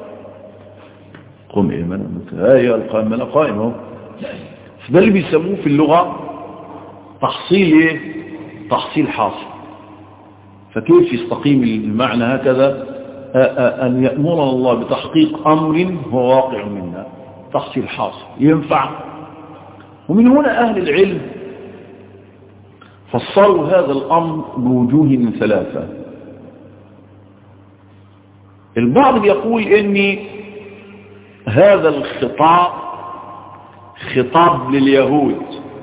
قم إيه ما أنا يا أيها القائم ما أنا قائم اهو ده اللي بيسموه في اللغة تحصيل إيه تحصيل حاصل فكيف يستقيم المعنى هكذا أن يأمرنا الله بتحقيق أمر هو واقع منا تحصيل حاصل ينفع ومن هنا أهل العلم فسروا هذا الأمر بوجوه ثلاثة البعض يقول إن هذا الخطاب خطاب لليهود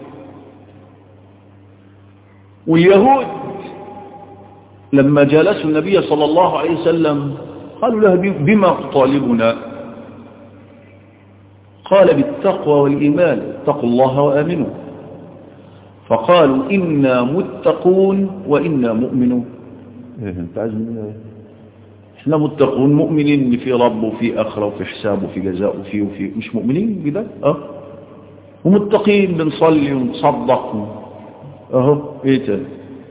واليهود لما جالسوا النبي صلى الله عليه وسلم قالوا له بما تطالبنا قال بالتقوى والإيمان اتقوا الله وآمنوا فقالوا إنا متقون وإنا مؤمنون إيه انت عايز مننا ايه احنا متقون مؤمنين ان في رب وفي اخره وفي حساب وفي جزاء وفي وفي مش مؤمنين بده اه ومتقين بنصلي ونتصدق اهو ايه تاني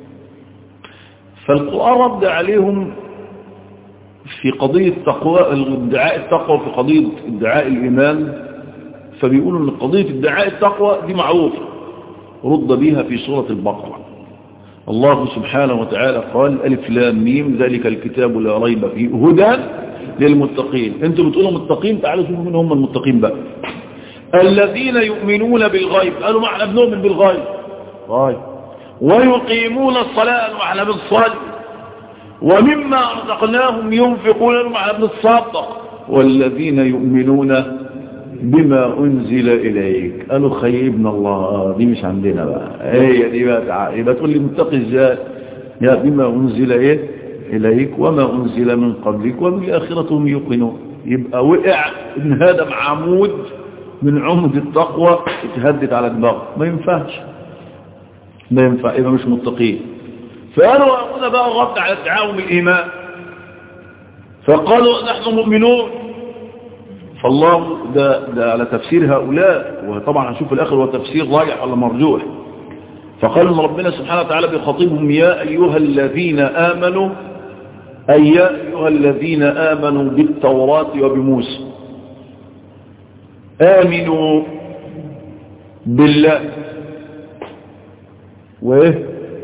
فالقرآن رد عليهم في قضية تقوى ادعاء التقوى في قضية ادعاء الإيمان فبيقولوا ان قضية ادعاء التقوى دي معروفة رد بها في سورة البقرة الله سبحانه وتعالى قال ألف لام ميم ذلك الكتاب لا ريب فيه هدى للمتقين انتوا بتقولوا متقين تعالوا شوفوا من هم المتقين بقى الذين يؤمنون بالغيب قالوا معنا بنؤمن بالغيب غيب ويقيمون الصلاة وعلى بالصلاة ومما رزقناهم ينفقون وعلى بنتصدق والذين يؤمنون بما أنزل إليك قالوا خيبنا الله دي مش عندنا بقى هي دي بقى يبقى تقول لي متقي ازاي يا بما أنزل إيه إليك وما أنزل من قبلك وبالآخرة هم يوقنون يبقى وقع انهدم عمود من عمد التقوى اتهدت على دماغه ما ينفعش ما ينفع يبقى مش متقين فقالوا هنا بقى الرد على ادعاهم الإيمان فقالوا نحن مؤمنون فالله ده, ده على تفسير هؤلاء وطبعا هنشوف الآخر هو تفسير راجع ولا مرجوح فقال ان ربنا سبحانه وتعالى بيخاطبهم يا أيها الذين آمنوا أي يا أيها الذين آمنوا بالتوراة وبموسى آمنوا بالله وايه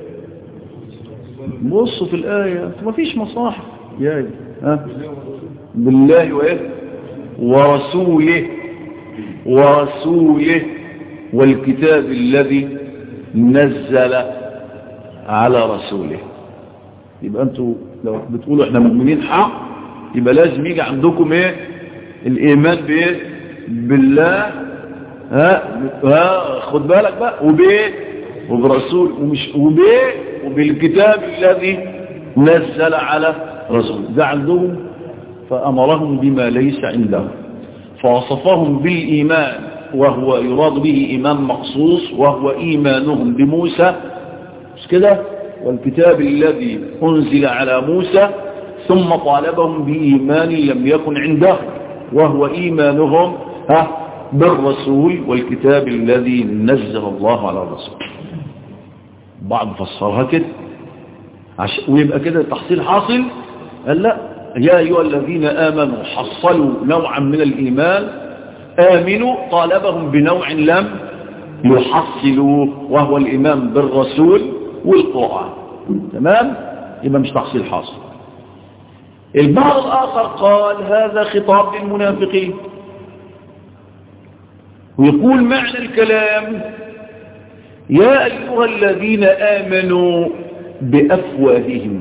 بصوا في الآية ما فيش مصاحف يا ها بالله وايه ورسوله ورسوله والكتاب الذي نزل على رسوله يبقى انتوا لو بتقولوا احنا مؤمنين حق يبقى لازم يجي عندكم ايه الايمان بايه بالله ها ها خد بالك بقى وبايه وبرسول ومش وبايه وبالكتاب الذي نزل على رسول ده عندهم فأمرهم بما ليس عندهم فوصفهم بالإيمان وهو يراد به إيمان مخصوص وهو إيمانهم بموسى مش كده والكتاب الذي أنزل على موسى ثم طالبهم بإيمان لم يكن عندهم وهو إيمانهم ها بالرسول والكتاب الذي نزل الله على الرسول بعض فسرها كده عش... ويبقى كده تحصيل حاصل قال لا يا أيها الذين آمنوا حصلوا نوعا من الإيمان آمنوا طالبهم بنوع لم يحصلوه وهو الإيمان بالرسول والقرآن تمام يبقى مش تحصيل حاصل البعض الآخر قال هذا خطاب للمنافقين ويقول معنى الكلام يا أيها الذين آمنوا بأفواههم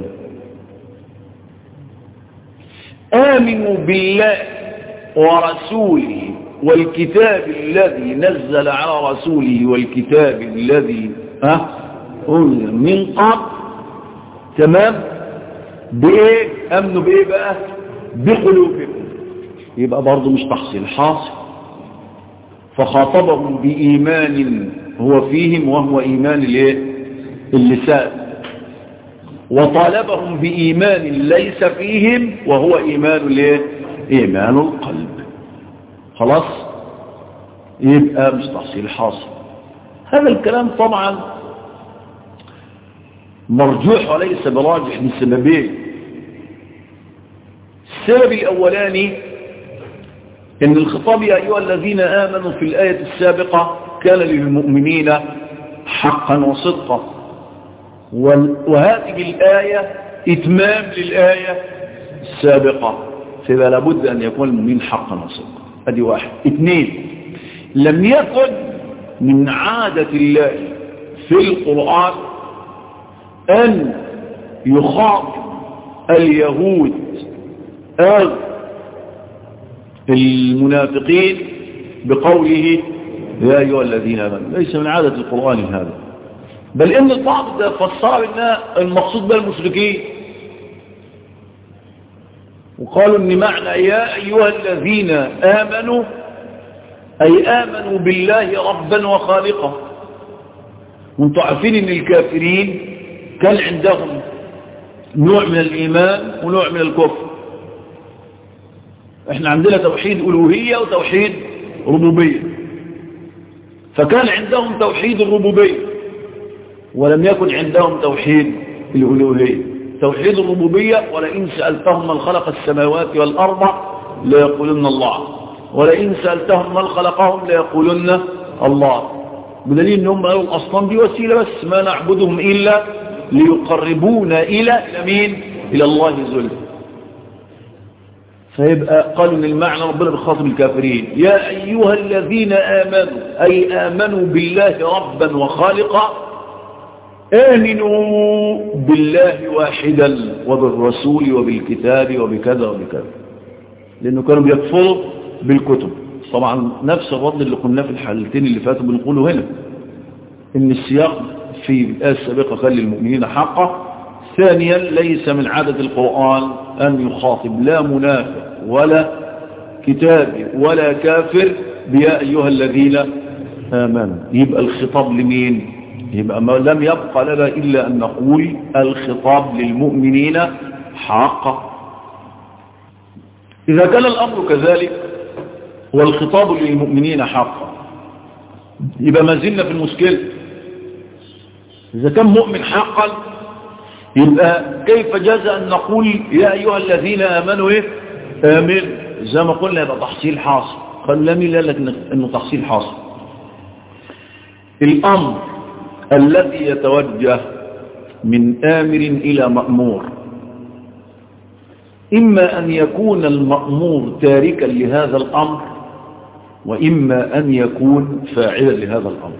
آمنوا بالله ورسوله والكتاب الذي نزل على رسوله والكتاب الذي أه من قبل تمام بايه امنوا بايه بقى بقلوبهم يبقى برضه مش تحصيل حاصل فخاطبهم بإيمان هو فيهم وهو إيمان الايه اللسان وطالبهم بإيمان ليس فيهم وهو إيمان الايه إيمان القلب خلاص يبقى مش تحصيل حاصل هذا الكلام طبعا مرجوح وليس براجح لسببين السبب الأولاني إن الخطاب يا أيها الذين آمنوا في الآية السابقة كان للمؤمنين حقا وصدقا وهذه الآية إتمام للآية السابقة فإذا لابد أن يكون المؤمن حقا وصدقا هذه واحد اثنين لم يكن من عادة الله في القرآن أن يخاطب اليهود أو المنافقين بقوله يا أيها الذين آمنوا ليس من عادة القرآن هذا بل إن البعض فسر أن المقصود بالمشركين وقالوا أن معنى يا أيها الذين آمنوا أي آمنوا بالله ربا وخالقا وانتم عارفين أن الكافرين كان عندهم نوع من الإيمان ونوع من الكفر احنا عندنا توحيد ألوهية وتوحيد ربوبية فكان عندهم توحيد الربوبية ولم يكن عندهم توحيد الألوهية توحيد الربوبية ولئن سألتهم من خلق السماوات والأرض ليقولن الله ولئن سألتهم من خلقهم ليقولن الله بدليل انهم قالوا الأصنام دي وسيلة بس ما نعبدهم إلا ليقربونا إلى مين إلى الله زلفى فيبقى قالوا ان المعنى ربنا بخاطب الكافرين يا أيها الذين آمنوا أي آمنوا بالله ربا وخالقا آمنوا بالله واحدا وبالرسول وبالكتاب وبكذا وبكذا لأنه كانوا بيكفروا بالكتب طبعا نفس الرد اللي قلناه في الحالتين اللي فاتوا بنقوله هنا ان السياق في الآية السابقة خلي المؤمنين حقا ثانيا ليس من عادة القرآن أن يخاطب لا منافق ولا كتاب ولا كافر بيا أيها الذين آمنوا يبقى الخطاب لمين يبقى ما لم يبقى لنا إلا أن نقول الخطاب للمؤمنين حقا إذا كان الأمر كذلك والخطاب للمؤمنين حقا يبقى ما زلنا في المشكلة إذا كان مؤمن حقا يبقى كيف جاز أن نقول يا أيها الذين آمنوا إيه آمن زي ما قلنا يبقى تحصيل حاصل قال لم لا لك أنه تحصيل حاصل الأمر الذي يتوجه من آمر إلى مأمور إما أن يكون المأمور تاركا لهذا الأمر وإما أن يكون فاعلا لهذا الأمر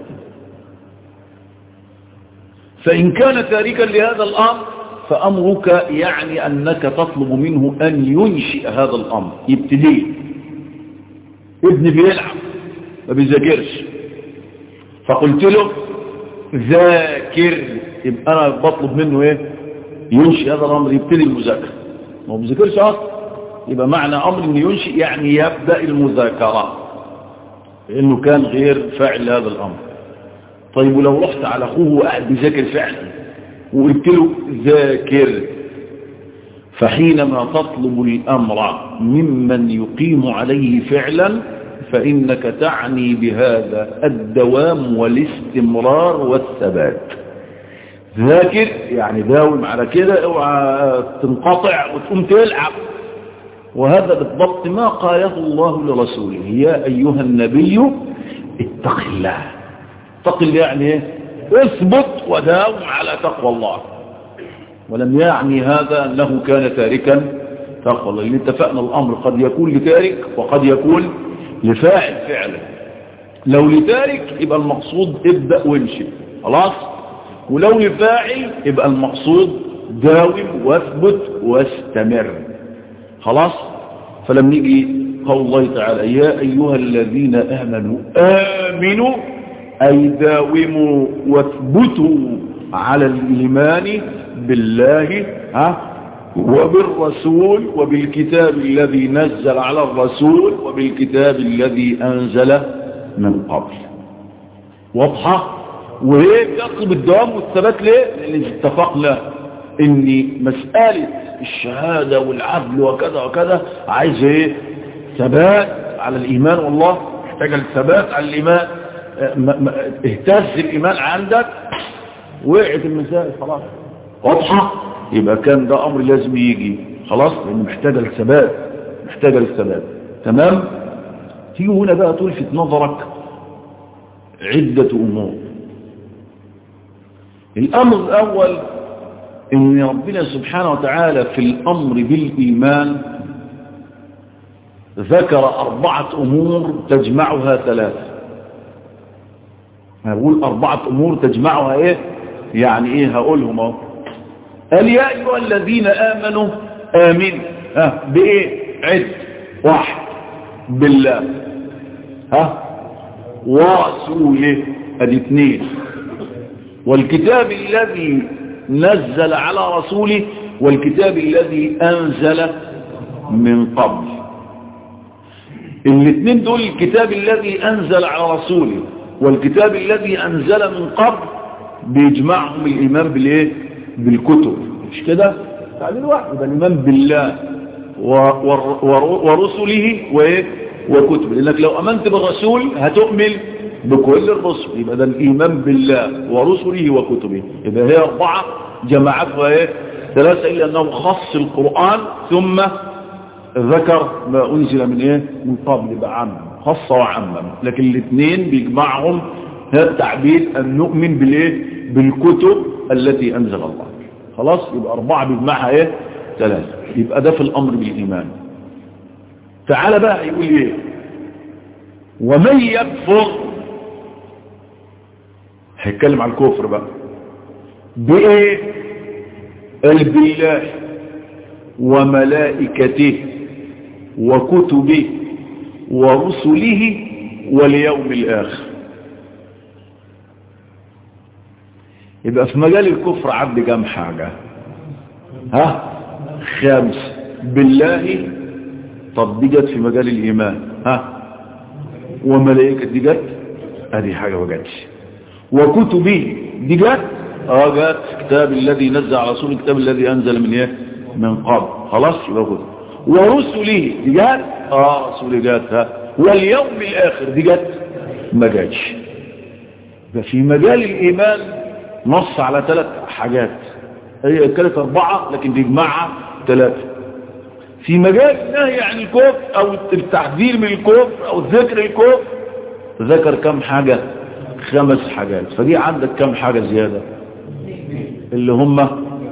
فإن كان تاركا لهذا الأمر فأمرك يعني أنك تطلب منه أن ينشئ هذا الأمر يبتديه ابن بيلعب ما بيذاكرش فقلت له ذاكر يبقى أنا بطلب منه إيه ينشئ هذا الأمر يبتدي المذاكرة ما هو بيذاكرش أصلا يبقى معنى أمر أن ينشئ يعني يبدأ المذاكرة لأنه كان غير فاعل هذا الأمر طيب ولو رحت على أخوه وقاعد بيذاكر فعلا وقلت له ذاكر فحينما تطلب الأمر ممن يقيم عليه فعلا فإنك تعني بهذا الدوام والاستمرار والثبات ذاكر يعني داوم على كده اوعى تنقطع وتقوم تلعب وهذا بالضبط ما قاله الله لرسوله يا أيها النبي اتق الله اتق الله يعني ايه اثبت وداوم على تقوى الله ولم يعني هذا أنه كان تاركا تقوى الله لأن اتفقنا الأمر قد يكون لتارك وقد يكون لفاعل فعلا لو لتارك يبقى المقصود ابدأ وامشي خلاص ولو لفاعل يبقى المقصود داوم واثبت واستمر خلاص فلم نيجي قول الله تعالى يا أيها الذين آمنوا آمنوا أي داوموا واثبتوا على الإيمان بالله ها وبالرسول وبالكتاب الذي نزل على الرسول وبالكتاب الذي أنزل من قبل واضحة وهي يطلب الدوام والثبات ليه لأن اتفقنا ان مسألة الشهادة والعدل وكذا وكذا عايز ايه ثبات على الإيمان والله محتاج الثبات على الإيمان اهتز الإيمان عندك وقعت المسائل خلاص واضحة يبقى كان ده أمر لازم يجي خلاص لأنه محتاج الثبات محتاج الثبات تمام تيجي هنا بقى تلفت نظرك عدة أمور الأمر الأول إن ربنا سبحانه وتعالى في الأمر بالإيمان ذكر أربعة أمور تجمعها ثلاثة هقول أربعة أمور تجمعها إيه يعني إيه هقولهم أهو قال يا أيها الذين آمنوا آمنوا ها بإيه عد واحد بالله ها ورسوله ادي اثنين والكتاب الذي نزل على رسوله والكتاب الذي أنزل من قبل الاثنين دول الكتاب الذي أنزل على رسوله والكتاب الذي أنزل من قبل بيجمعهم الإيمان بالإيه؟ بالكتب مش كده؟ تعليل واحد يبقى الإيمان بالله ورسله وإيه؟ وكتبه لأنك لو أمنت بالرسول هتؤمن بكل الرسل يبقى ده الإيمان بالله ورسله وكتبه يبقى هي أربعة جماعتها إيه؟ ثلاثة إلا أنه خص القرآن ثم ذكر ما أنزل من إيه؟ من قبل بعم خص وعمم لكن الاثنين بيجمعهم هذا التعبير أن نؤمن بالإيه؟ بالكتب التي أنزل الله خلاص يبقى أربعة بيجمعها إيه؟ ثلاثة يبقى ده في الأمر بالإيمان تعال بقى يقول إيه ومن يكفر هيتكلم عن الكفر بقى بإيه بالله وملائكته وكتبه ورسله واليوم الآخر يبقى في مجال الكفر عد كام حاجة ها خامس بالله طب دي جت في مجال الإيمان ها وملائكة دي جت ادي حاجة ما جاتش وكتبه دي جت اه جت كتاب الذي نزل على رسول الكتاب الذي انزل من ايه من قبل خلاص يبقى كتب ورسله دي جت اه رسول جت ها واليوم الاخر دي جت ما جاتش ففي مجال الايمان نص على ثلاث حاجات هي كانت اربعة لكن بيجمعها ثلاثة في مجال النهي عن الكفر او التحذير من الكفر او ذكر الكفر ذكر كم حاجة خمس حاجات فدي عندك كم حاجة زيادة اللي هم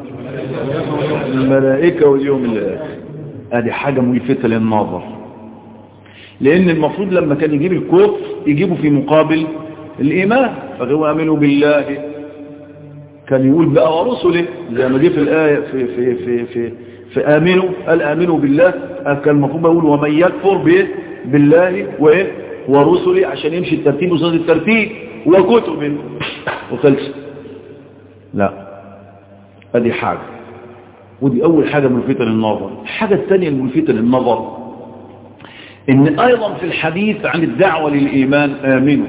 الملائكة واليوم الآخر ادي حاجة ملفتة للنظر لان المفروض لما كان يجيب الكفر يجيبه في مقابل الايمان فهو امنوا بالله كان يقول بقى ورسله زي ما جه في الآية في في في في في آمنوا قال آمنوا بالله كان المفروض يقول ومن يكفر به بالله وإيه ورسله عشان يمشي الترتيب وصاد الترتيب وكتبه وخلص لا ادي حاجة ودي أول حاجة ملفتة للنظر الحاجة الثانية الملفتة للنظر إن أيضا في الحديث عن الدعوة للإيمان آمنوا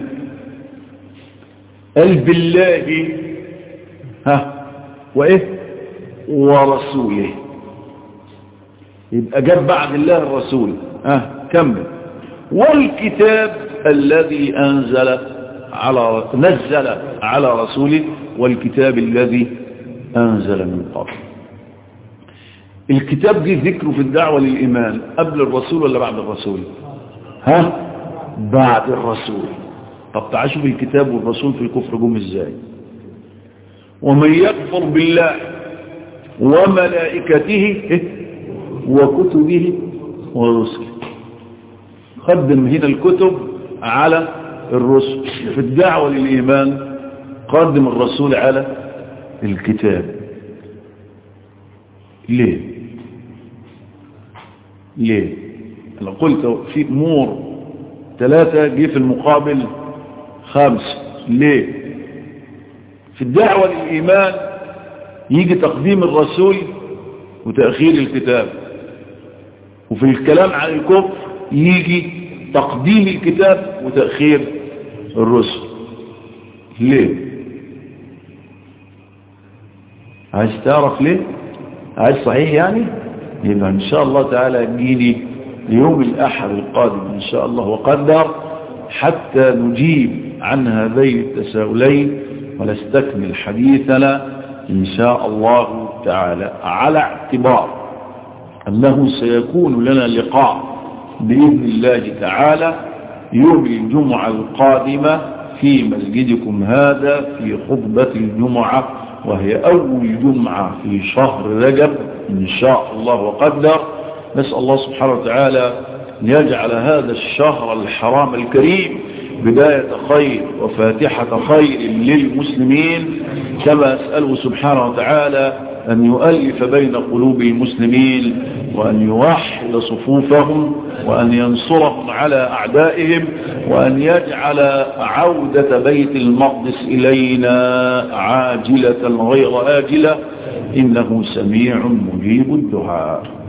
قال بالله ها وإيه ورسوله يبقى جاب بعد الله الرسول ها كمل والكتاب الذي أنزل على نزل على رسوله والكتاب الذي أنزل من قبل الكتاب دي ذكره في الدعوة للإيمان قبل الرسول ولا بعد الرسول ها بعد الرسول طب تعال شوف الكتاب والرسول في الكفر جم ازاي ومن يكفر بالله وملائكته وكتبه ورسله قدم هنا الكتب على الرسل في الدعوة للإيمان قدم الرسول على الكتاب ليه ليه أنا قلت في أمور ثلاثة جه في المقابل خمس ليه في الدعوة للإيمان يجي تقديم الرسول وتأخير الكتاب وفي الكلام عن الكفر يجي تقديم الكتاب وتأخير الرسل ليه عايز تعرف ليه عايز صحيح يعني يبقى ان شاء الله تعالى نجيني يوم الاحد القادم ان شاء الله وقدر حتى نجيب عن هذين التساؤلين ونستكمل حديثنا ان شاء الله تعالى على اعتبار انه سيكون لنا لقاء باذن الله تعالى يوم الجمعة القادمة في مسجدكم هذا في خطبة الجمعة وهي أول جمعة في شهر رجب إن شاء الله وقدر نسأل الله سبحانه وتعالى أن يجعل هذا الشهر الحرام الكريم بداية خير وفاتحة خير للمسلمين كما أسأله سبحانه وتعالى أن يؤلف بين قلوب المسلمين وأن يوحد صفوفهم وأن ينصرهم على أعدائهم وأن يجعل عودة بيت المقدس إلينا عاجلة غير آجلة إنه سميع مجيب الدعاء